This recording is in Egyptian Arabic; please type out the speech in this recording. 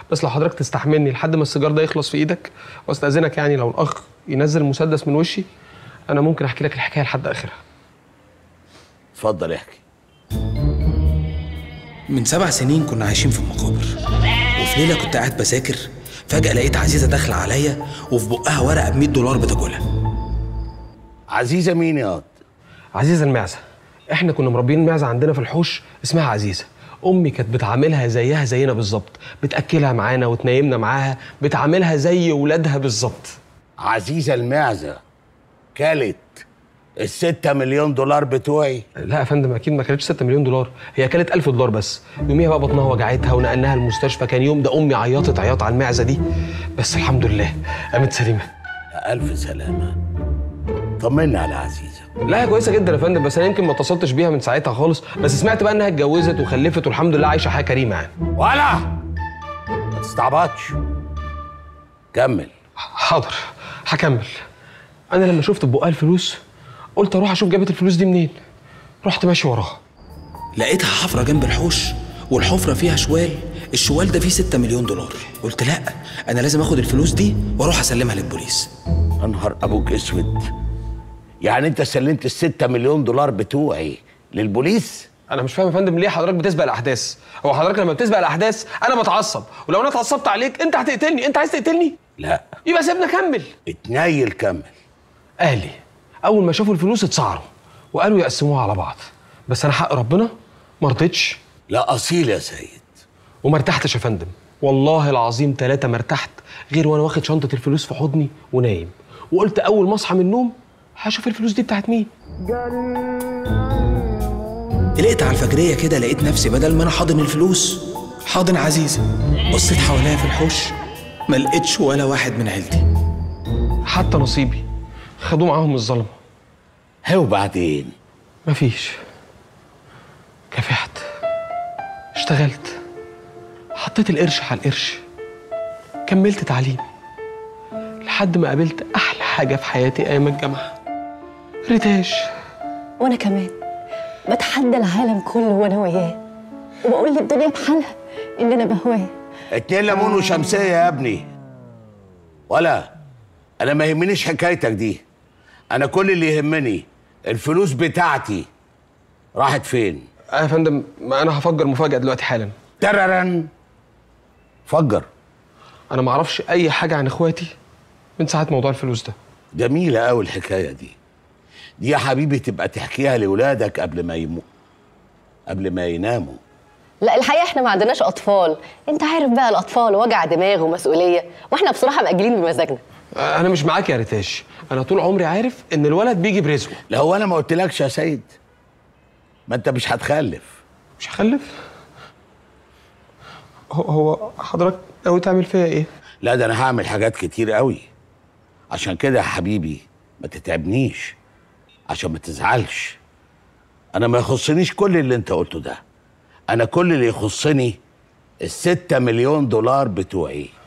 بس لو حضرتك تستحملني لحد ما السيجار ده يخلص في ايدك واستاذنك يعني لو الاخ ينزل المسدس من وشي انا ممكن احكي لك الحكايه لحد اخرها اتفضل احكي من سبع سنين كنا عايشين في المقابر وفي ليله كنت قاعد بذاكر فجاه لقيت عزيزه داخله عليا وفي بقها ورقه ب 100 دولار بتاكلها عزيزه مين يا قط عزيزه المعزه احنا كنا مربيين معزه عندنا في الحوش اسمها عزيزه امي كانت بتعاملها زيها زينا بالظبط بتاكلها معانا وتنيمنا معاها بتعاملها زي ولادها بالظبط عزيزه المعزه كلت الستة مليون دولار بتوعي لا يا فندم اكيد ما كانتش 6 مليون دولار هي كانت 1000 دولار بس يوميها بقى بطنها وجعتها ونقلناها المستشفى كان يوم ده امي عيطت عياط على المعزه دي بس الحمد لله قامت سليمه ألف سلامة طمنا على عزيزة لا هي كويسه جدا يا فندم بس انا يمكن ما اتصلتش بيها من ساعتها خالص بس سمعت بقى انها اتجوزت وخلفت والحمد لله عايشه حياه كريمه يعني ولا ما تستعبطش كمل حاضر هكمل انا لما شفت بقها الفلوس قلت اروح اشوف جابت الفلوس دي منين رحت ماشي وراها لقيتها حفره جنب الحوش والحفره فيها شوال الشوال ده فيه 6 مليون دولار قلت لا انا لازم اخد الفلوس دي واروح اسلمها للبوليس يا نهار ابوك اسود يعني انت سلمت الستة مليون دولار بتوعي للبوليس انا مش فاهم يا فندم ليه حضرتك بتسبق الاحداث هو حضرتك لما بتسبق الاحداث انا بتعصب ولو انا اتعصبت عليك انت هتقتلني انت عايز تقتلني لا يبقى سيبنا اكمل اتنيل كمل اهلي اول ما شافوا الفلوس اتسعروا وقالوا يقسموها على بعض بس انا حق ربنا ما رضيتش لا اصيل يا سيد وما ارتحتش يا فندم والله العظيم ثلاثة ما ارتحت غير وانا واخد شنطة الفلوس في حضني ونايم وقلت اول ما اصحى من النوم هشوف الفلوس دي بتاعت مين قلقت على الفجريه كده لقيت نفسي بدل ما انا حاضن الفلوس حاضن عزيزه بصيت حواليا في الحوش ما لقيتش ولا واحد من عيلتي حتى نصيبي خدوه معاهم الظلمة هي وبعدين مفيش كافحت اشتغلت حطيت القرش على القرش كملت تعليمي لحد ما قابلت احلى حاجه في حياتي ايام الجامعه ريتاش وانا كمان بتحدى العالم كله وانا وياه وبقول للدنيا بحالها ان انا بهواه اتنين ليمون وشمسية يا ابني ولا انا ما يهمنيش حكايتك دي انا كل اللي يهمني الفلوس بتاعتي راحت فين آه يا فندم ما انا هفجر مفاجاه دلوقتي حالا تررن فجر انا ما اعرفش اي حاجه عن اخواتي من ساعه موضوع الفلوس ده جميلة قوي الحكاية دي دي يا حبيبي تبقى تحكيها لولادك قبل ما يمو قبل ما يناموا لا الحقيقه احنا ما عندناش اطفال انت عارف بقى الاطفال وجع دماغ ومسؤوليه واحنا بصراحه مأجلين بمزاجنا آه انا مش معاك يا ريتاش انا طول عمري عارف ان الولد بيجي برزقه لا هو انا ما قلتلكش يا سيد ما انت مش هتخلف مش هخلف هو- هو حضرتك ناوي تعمل فيا ايه لا ده انا هعمل حاجات كتير قوي عشان كده يا حبيبي ما تتعبنيش عشان ما تزعلش انا ما يخصنيش كل اللي انت قلته ده انا كل اللي يخصني الستة مليون دولار بتوعي